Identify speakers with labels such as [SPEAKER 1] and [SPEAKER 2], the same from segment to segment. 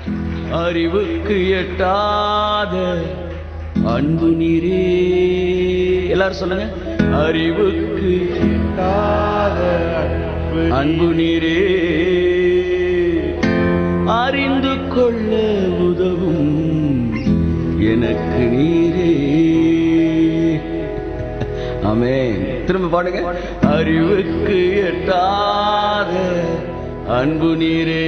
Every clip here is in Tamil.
[SPEAKER 1] அறிவுக்கு எட்டாத அன்பு நீரே எல்லாரும் சொல்லுங்க அறிவுக்கு
[SPEAKER 2] எட்டாத அன்பு
[SPEAKER 1] அன்பு நீரே அறிந்து கொள்ள உதவும் எனக்கு நீரே ஆமென் திரும்ப பாடுங்க அறிவுக்கு எட்டாத அன்பு நீரே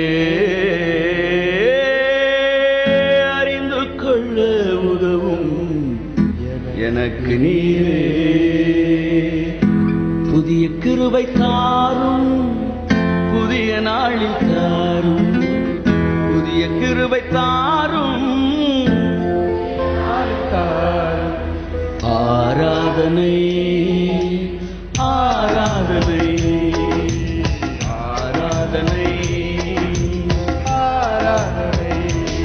[SPEAKER 1] அறிந்து கொள்ள உதவும் எனக்கு நீரே புதிய கிருபை தாரும் புதிய நாளில் தாரும் புதிய கிருபை தாரும் ஆராதனை ஆராதனை ஆராதனை
[SPEAKER 2] ஆராதனை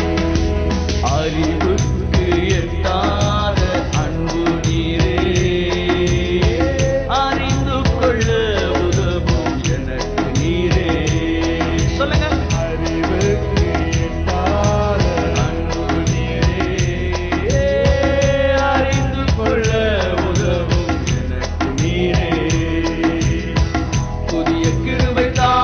[SPEAKER 1] அறிவுக்கு எட்டாத அன்பு நீரே அறிந்து கொள்ள உதவும் எனக்கு நீரே சொல்லுங்க
[SPEAKER 2] அறிவுக்கு எட்டாத
[SPEAKER 1] அன்பு நீரே அறிந்து கொள்ள உதவும் எனக்கு நீரே புதிய கிருபை தாரும்